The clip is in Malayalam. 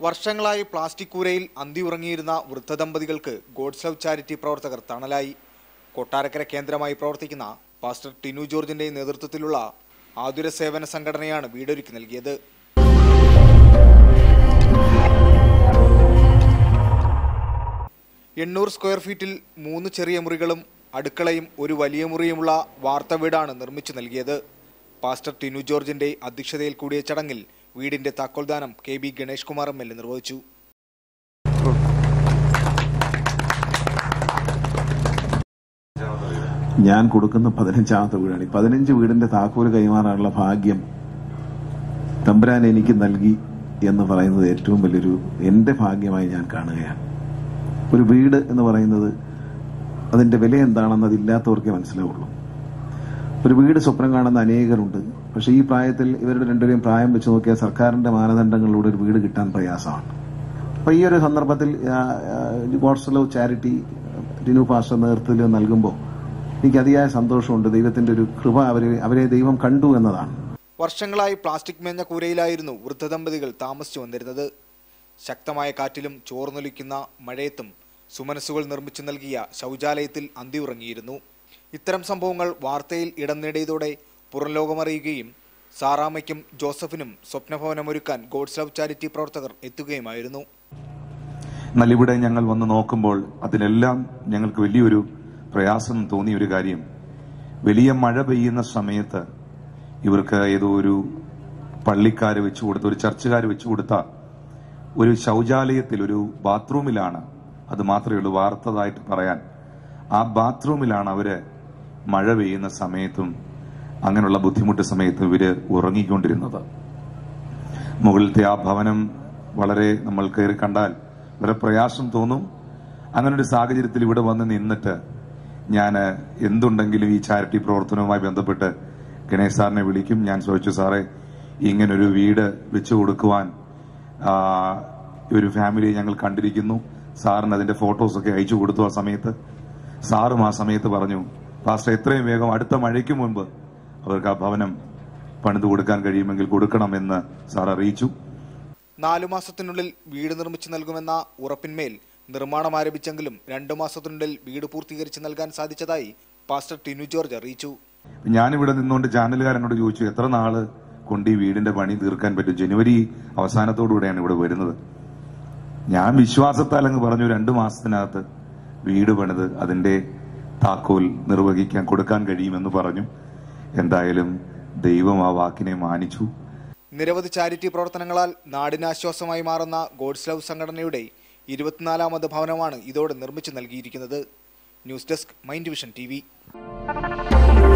വർഷങ്ങളായി പ്ലാസ്റ്റിക് കൂരയിൽ അന്തി ഉറങ്ങിയിരുന്ന വൃദ്ധദമ്പതികൾക്ക് ഗോഡ്സ് ലവ് ചാരിറ്റി പ്രവർത്തകർ തണലായി കൊട്ടാരക്കര കേന്ദ്രമായി പ്രവർത്തിക്കുന്ന പാസ്റ്റർ ടിനു ജോർജിന്റെ നേതൃത്വത്തിലുള്ള ആതുര സേവന സംഘടനയാണ് വീടൊരുക്കി നൽകിയത് എണ്ണൂറ് സ്ക്വയർ ഫീറ്റിൽ മൂന്ന് ചെറിയ മുറികളും അടുക്കളയും ഒരു വലിയ മുറിയുമുള്ള വാർത്ത വീടാണ് നിർമ്മിച്ചു നൽകിയത് പാസ്റ്റർ ടിനു ജോർജിന്റെ അധ്യക്ഷതയിൽ കൂടിയ ചടങ്ങിൽ വീടിന്റെ താക്കോൽദാനം K B Ganesh Kumar M L A നിർവഹിച്ചു ഞാൻ കൊടുക്കുന്ന പതിനഞ്ചാമത്തെ വീടാണ് ഈ പതിനഞ്ച് വീടിന്റെ താക്കോല് കൈമാറാനുള്ള ഭാഗ്യം തമ്പുരാൻ എനിക്ക് നൽകി എന്ന് പറയുന്നത് ഏറ്റവും വലിയൊരു എന്റെ ഭാഗ്യമായി ഞാൻ കാണുകയാണ് ഒരു വീട് എന്ന് പറയുന്നത് അതിന്റെ വില എന്താണെന്ന് അതില്ലാത്തവർക്കേ മനസ്സിലാവുള്ളൂ ഒരു വീട് സ്വപ്നം കാണുന്ന അനേകരുണ്ട് പക്ഷെ ഈ പ്രായത്തിൽ ഇവരുടെ രണ്ടുപേരെയും പ്രായം വെച്ച് നോക്കിയാൽ സർക്കാരിന്റെ മാനദണ്ഡങ്ങളിലൂടെ ഒരു വീട് കിട്ടാൻ പ്രയാസമാണ് അപ്പൊ ഈ ഒരു സന്ദർഭത്തിൽ God's love charity Tinu pastor നേതൃത്വത്തിൽ നൽകുമ്പോൾ എനിക്ക് അതിയായ സന്തോഷമുണ്ട് ദൈവത്തിന്റെ ഒരു കൃപ അവരെ അവരെ ദൈവം കണ്ടു എന്നതാണ് വർഷങ്ങളായി പ്ലാസ്റ്റിക് മേഞ്ഞ കൂരയിലായിരുന്നു വൃദ്ധദമ്പതികൾ താമസിച്ചു വന്നിരുന്നത് ശക്തമായ കാറ്റിലും ചോർന്നൊലിക്കുന്ന മഴയത്തും സുമനസ്സുകൾ നിർമ്മിച്ചു നൽകിയ ശൗചാലയത്തിൽ അന്തി ഉറങ്ങിയിരുന്നു ഇത്തരം സംഭവങ്ങൾ വാർത്തയിൽ ഇടം നേടിയതോടെ പുറംലോകമറിയുകയും സാറാമയ്ക്കും ജോസഫിനും സ്വപ്നഭവനമൊരുക്കാൻ ഗോഡ്സ് ലവ് ചാരിറ്റി പ്രവർത്തകർ എത്തുകയുമായിരുന്നു എന്നാൽ ഇവിടെ ഞങ്ങൾ വന്ന് നോക്കുമ്പോൾ അതിലെല്ലാം ഞങ്ങൾക്ക് വലിയൊരു പ്രയാസം തോന്നിയ ഒരു കാര്യം വലിയ മഴ പെയ്യുന്ന സമയത്ത് ഇവർക്ക് ഏതോ ഒരു പള്ളിക്കാര് വെച്ചു കൊടുത്ത ഒരു ചർച്ചുകാർ വെച്ചു കൊടുത്ത ഒരു ശൗചാലയത്തിൽ ഒരു ബാത്റൂമിലാണ് അത് മാത്രമേ ഉള്ളൂ വാർത്തതായിട്ട് പറയാൻ ആ ബാത്റൂമിലാണ് അവര് മഴ പെയ്യുന്ന സമയത്തും അങ്ങനെയുള്ള ബുദ്ധിമുട്ട് സമയത്തും ഇവര് ഉറങ്ങിക്കൊണ്ടിരുന്നത് മുകളിലത്തെ ആ ഭവനം വളരെ നമ്മൾ കയറി കണ്ടാൽ വളരെ പ്രയാസം തോന്നും അങ്ങനെ ഒരു സാഹചര്യത്തിൽ ഇവിടെ വന്ന് നിന്നിട്ട് ഞാൻ എന്തുണ്ടെങ്കിലും ഈ ചാരിറ്റി പ്രവർത്തനവുമായി ബന്ധപ്പെട്ട് ഗണേശ് സാറിനെ വിളിക്കും ഞാൻ ചോദിച്ചു സാറേ ഇങ്ങനൊരു വീട് വെച്ചു കൊടുക്കുവാൻ ആ, ഒരു ഫാമിലി ഞങ്ങൾ കണ്ടിരിക്കുന്നു സാറിന് അതിന്റെ ഫോട്ടോസ് ഒക്കെ അയച്ചു കൊടുത്തു ആ സമയത്ത് സാറും ആ സമയത്ത് പറഞ്ഞു പാസ്റ്റർ എത്രയും വേഗം അടുത്ത മഴയ്ക്ക് മുൻപ് അവർക്ക് ആ ഭവനം പണിത് കൊടുക്കാൻ കഴിയുമെങ്കിൽ കൊടുക്കണമെന്ന് സാർ അറിയിച്ചു നാലു മാസത്തിനുള്ളിൽ വീട് നിർമ്മിച്ചു നൽകുമെന്ന ഉറപ്പിന്മേൽ നിർമ്മാണം ആരംഭിച്ചെങ്കിലും രണ്ടു മാസത്തിനുള്ളിൽ വീട് പൂർത്തീകരിച്ച് നൽകാൻ സാധിച്ചതായി പാസ്റ്റർ ടിനു ജോർജ് അറിയിച്ചു ഞാനിവിടെ നിന്നുകൊണ്ട് ചാനലുകാരനോട് ചോദിച്ചു എത്ര നാള് കൊണ്ട് ഈ വീടിന്റെ പണി തീർക്കാൻ പറ്റും ജനുവരി അവസാനത്തോടുകൂടെയാണ് ഇവിടെ വരുന്നത് ഞാൻ വിശ്വാസത്താൽ അങ്ങ് പറഞ്ഞു രണ്ടു മാസത്തിനകത്ത് വീട് പണിത് അതിന്റെ താക്കോൽ നിർവഹിക്കാൻ കൊടുക്കാൻ കഴിയുമെന്ന് പറഞ്ഞു എന്തായാലും ദൈവം ആ വാക്കിനെ മാനിച്ചു നിരവധി ചാരിറ്റി പ്രവർത്തനങ്ങളാൽ നാടിന് ആശ്വാസമായി മാറുന്ന ഗോഡ്സ് ലവ് സംഘടനയുടെ ഇരുപത്തിനാലാമത് ഭവനമാണ് ഇതോടെ നിർമ്മിച്ചു നൽകിയിരിക്കുന്നത് news desk mind vision T